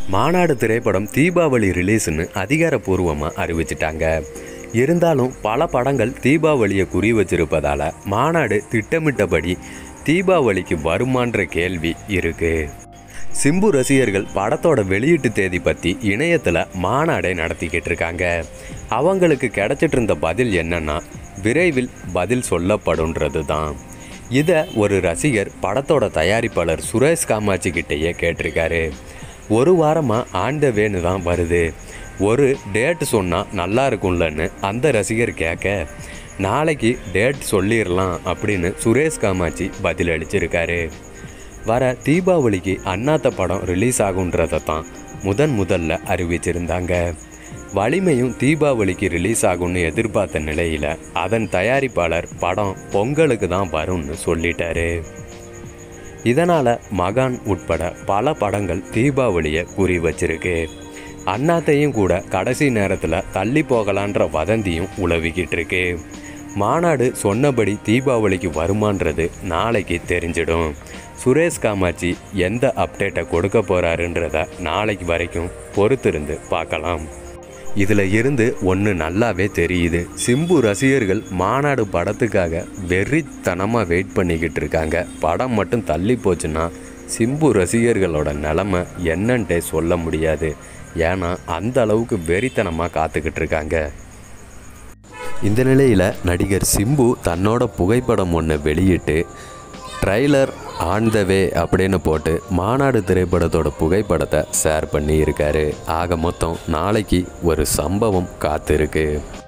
மாநாடு திரைப்படம் தீபாவளி ரிலீஸ்னு அதிகாரப்பூர்வமாக அறிவிச்சிட்டாங்க இருந்தாலும் பல படங்கள் தீபாவளியை குறி வச்சிருப்பதால மாநாடு திட்டமிட்டபடி தீபாவளிக்கு வருமான்ற கேள்வி இருக்கு சிம்பு ரசிகர்கள் படத்தோட வெளியீட்டு தேதி பற்றி இணையத்தில் மாநாடை நடத்திக்கிட்டு இருக்காங்க அவங்களுக்கு கிடைச்சிட்டு இருந்த பதில் என்னன்னா விரைவில் பதில் சொல்லப்படுன்றது தான் இதை ஒரு ரசிகர் படத்தோட தயாரிப்பாளர் சுரேஷ் காமாட்சி கிட்டேயே கேட்டிருக்காரு ஒரு வாரமாக ஆண்ட வேணு தான் வருது ஒரு டேட் சொன்னால் நல்லா இருக்கும்லன்னு அந்த ரசிகர் கேட்க நாளைக்கு டேட் சொல்லிடலாம் அப்படின்னு சுரேஷ் காமாட்சி பதில் அளிச்சிருக்காரு வர தீபாவளிக்கு அண்ணாத்த படம் ரிலீஸ் ஆகுன்றதை தான் முதன் முதல்ல அறிவிச்சிருந்தாங்க வலிமையும் தீபாவளிக்கு ரிலீஸ் ஆகும்னு எதிர்பார்த்த நிலையில் அதன் தயாரிப்பாளர் படம் பொங்கலுக்கு தான் வரும்னு சொல்லிட்டாரு இதனால் மகான் உட்பட பல படங்கள் தீபாவளியை குறி வச்சிருக்கு அண்ணாத்தையும் கூட கடைசி நேரத்தில் தள்ளி போகலான்ற வதந்தியும் உழவிக்கிட்டு இருக்கு மாநாடு சொன்னபடி தீபாவளிக்கு வருமான்றது நாளைக்கு தெரிஞ்சிடும் சுரேஷ் காமாட்சி எந்த அப்டேட்டை கொடுக்க போகிறாருன்றத நாளைக்கு வரைக்கும் பொறுத்திருந்து பார்க்கலாம் இதில் இருந்து ஒன்று நல்லாவே தெரியுது சிம்பு ரசிகர்கள் மாநாடு படத்துக்காக வெறித்தனமாக வெயிட் பண்ணிக்கிட்டு இருக்காங்க படம் மட்டும் தள்ளி போச்சுன்னா சிம்பு ரசிகர்களோட நிலமை என்னன்ட்டே சொல்ல முடியாது ஏன்னா அந்த அளவுக்கு வெறித்தனமாக காத்துக்கிட்டு இருக்காங்க இந்த நிலையில் நடிகர் சிம்பு தன்னோட புகைப்படம் ஒன்று வெளியிட்டு ட்ரைலர் ஆன் த வே அப்படின்னு போட்டு மாநாடு திரைப்படத்தோட புகைப்படத்தை ஷேர் பண்ணி இருக்காரு ஆக மொத்தம் நாளைக்கு ஒரு சம்பவம் காத்திருக்கு